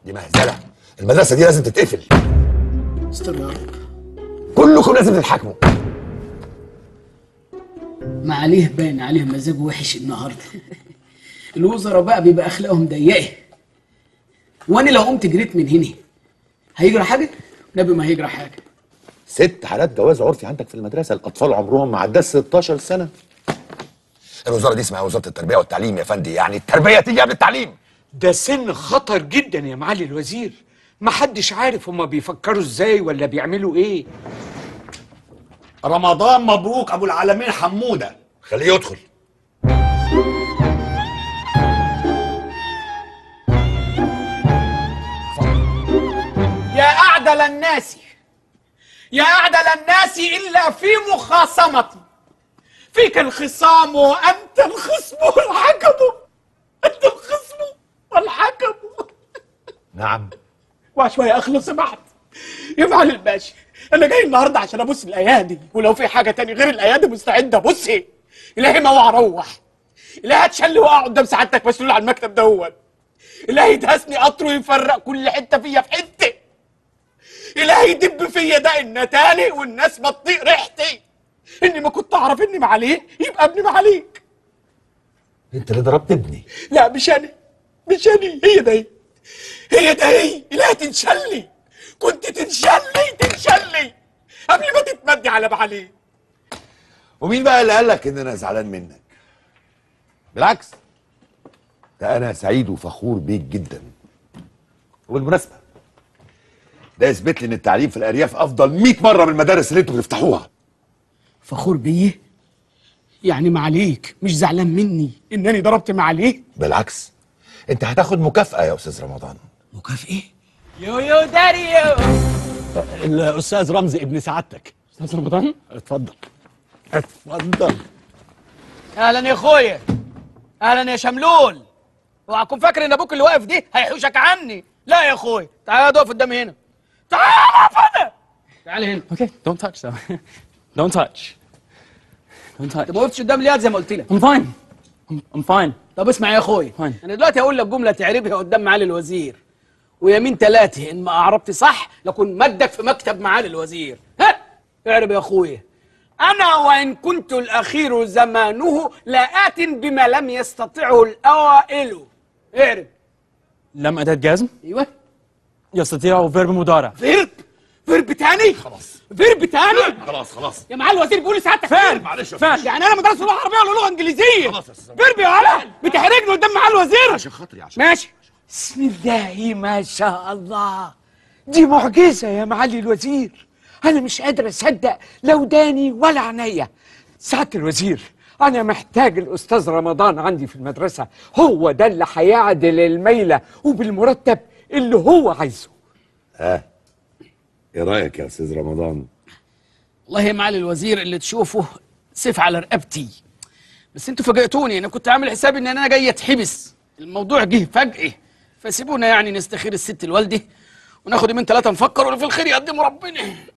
دي مهزله المدرسه دي لازم تتقفل استر يا رب كلكم لازم تتحاكموا ما عليه باين عليه مزاجه وحش النهارده الوزراء بقى بيبقى اخلاقهم ضيقه وانا لو قمت جريت من هنا هيجرى حاجه نبي ما هيجرى حاجه ست حالات جواز عرفي عندك في المدرسه الاطفال عمرهم ما عداش 16 سنه الوزاره دي اسمها وزاره التربيه والتعليم يا فندي يعني التربيه تيجي قبل التعليم ده سن خطر جدا يا معالي الوزير محدش عارف هما بيفكروا ازاي ولا بيعملوا ايه رمضان مبروك ابو العالمين حموده خليه يدخل يا أعدل الناس يا أعدل الناس إلا في مخاصمتي فيك الخصام وأنت الخصم والحكم أنت الخصم والحكم نعم وشوية أخلص بعد يا معالي الباشا أنا جاي النهاردة عشان أبص الأيادي ولو في حاجة تاني غير الأيادي مستعد أبصي إلهي ما اوعى أروح إلهي هتشلي وأقع قدام سعادتك مسؤول على المكتب دوت إلهي يدهسني قطر ويفرق كل حتة فيا في حتة إلهي يدب فيا ده النتاني والناس ما تطيق ريحتي إني ما كنت أعرف إني معاليه يبقى ابني معاليك انت اللي ضربت ابني لا مش أنا مش أنا هي ده هي هي ده هي إلهي تنشلي كنت تنشلي تنشلي قبل ما تتمدي على معاليه ومين بقى اللي قال لك ان انا زعلان منك بالعكس ده انا سعيد وفخور بيك جدا وبالمناسبه ده يثبت لي ان التعليم في الارياف افضل 100 مره من المدارس اللي انتوا بتفتحوها فخور بيه يعني معاليك مش زعلان مني انني ضربت معاليه بالعكس انت هتاخد مكافاه يا استاذ رمضان مكافئه يو يو داريو الاستاذ رمزي ابن سعادتك استاذ رمضان اتفضل اتفضل اهلا يا اخويا اهلا يا شملول اوعى تكون فاكر ان ابوك اللي واقف دي هيحوشك عني لا يا اخويا تعالى اقف قدامي هنا تعالى اقف هنا تعالى هنا Okay, don't touch though. don't touch. Don't touch. انت ما وقفتش قدام اليد زي ما قلت لك I'm fine. I'm, I'm fine. طب اسمع يا اخويا فاين. انا دلوقتي هقول لك جمله تعرفها قدام معالي الوزير ويمين ثلاثه ان ما اعربت صح لكن مدك في مكتب معالي الوزير ها اعرب يا اخويا انا وان كنت الاخير زمانه لآت بما لم يستطعه الاوائل اعرب لم أداة جزم ايوه يستطيع فيرب مضارع. فيرب فيرب تاني خلاص فيرب تاني خلاص خلاص يا معالي الوزير بيقول لسعادتك فعل معلش يا فعل يعني انا مدرسه لغه عربيه ولا لغه انجليزيه خلاص يا أستاذ. فيرب يا ولد بتحرجني قدام معالي الوزير عشان خاطري عشان ماشي بسم الله ما شاء الله دي معجزة يا معالي الوزير أنا مش قادر أصدق لا وداني ولا عينيا سعادة الوزير أنا محتاج الأستاذ رمضان عندي في المدرسة هو ده اللي هيعدل الميلة وبالمرتب اللي هو عايزه ها ايه رايك يا استاذ رمضان والله يا معالي الوزير اللي تشوفه سيف على رقبتي بس انتوا فاجئتوني انا كنت عامل حسابي ان انا جاي اتحبس الموضوع جه فجأة فسيبونا يعني نستخير الست الوالده وناخد يومين ثلاثة نفكر واللي في الخير يقدمه ربنا